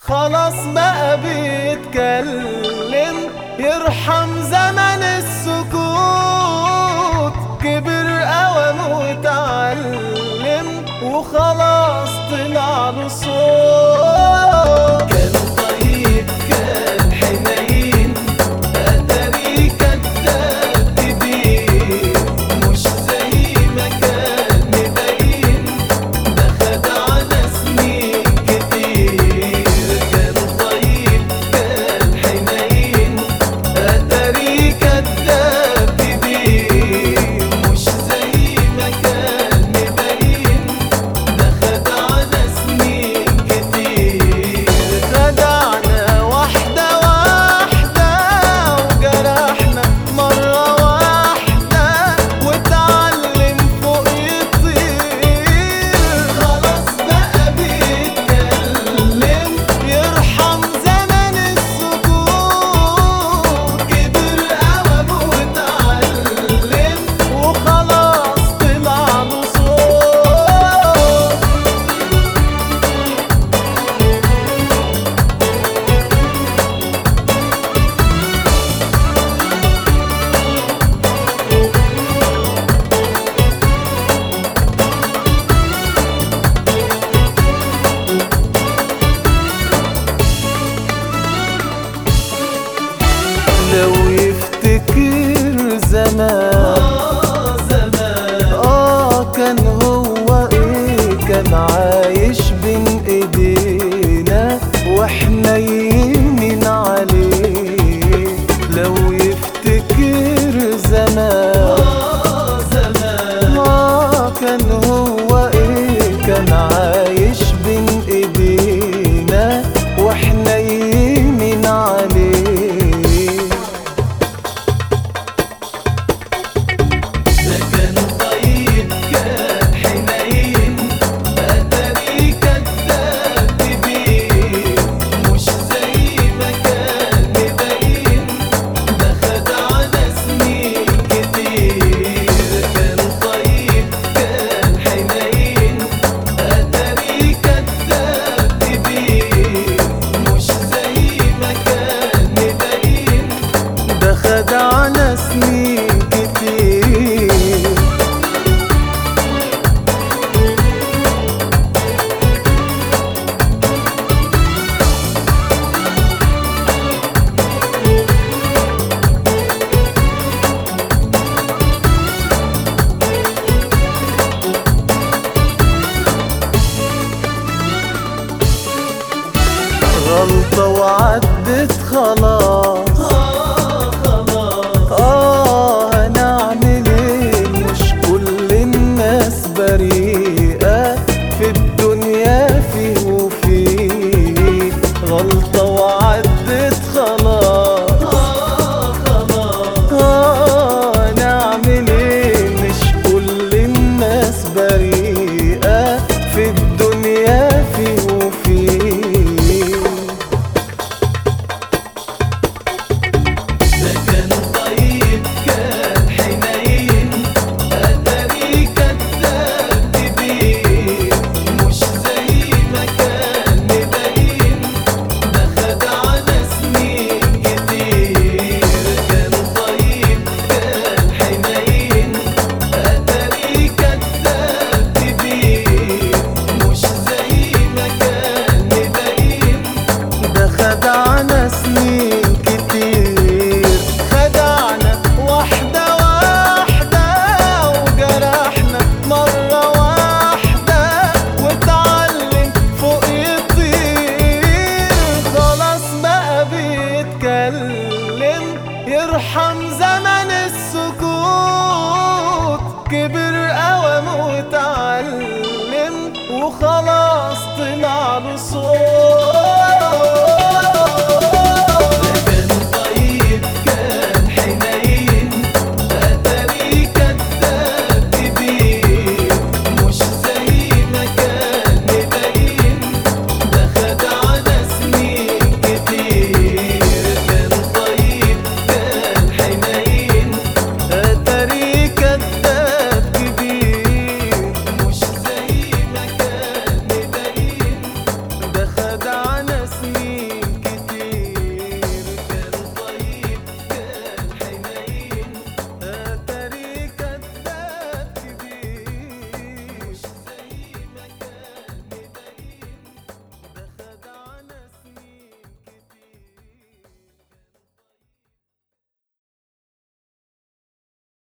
خلاص بقى بيتكلم يرحم زمن السكوت كبر قوم وتعلم وخلاص طلع له صوت كان طيب كان حنين أتاري كداب كبير مش زي ما كان مبين ده خدعنا سنين كتير كان طيب كان حنين أتاري كداب كبير مش زي ما كان مبين ده خدعنا سنين كتير خدعنا واحدة واحدة وجرحنا مرة واحدة واتعلم فوق يطير خلاص بقى بيتكلم يرحم زمن السكوت كبر قوم واتعلم وخلاص طلع له صوت لو يفتكر زمان اه كان هو ايه كان عايش بين ايدينا واحنا يمين عليه لو يفتكر زمان اه كان هو ايه كان عايش بين ايدينا واحنا يمين عليه ده كان طيب كان حنين أتاري كداب كبير مش زي ما كان مبين ده خدعنا سنين كتير كان طيب كان حنين أتاري كداب كبير مش زي ما كان مبين ده خدعنا سنين كتير غلطة وعدت خلاص آه هنعمل ايه مش كل الناس بريئة في الدنيا فيه وفيه غلطة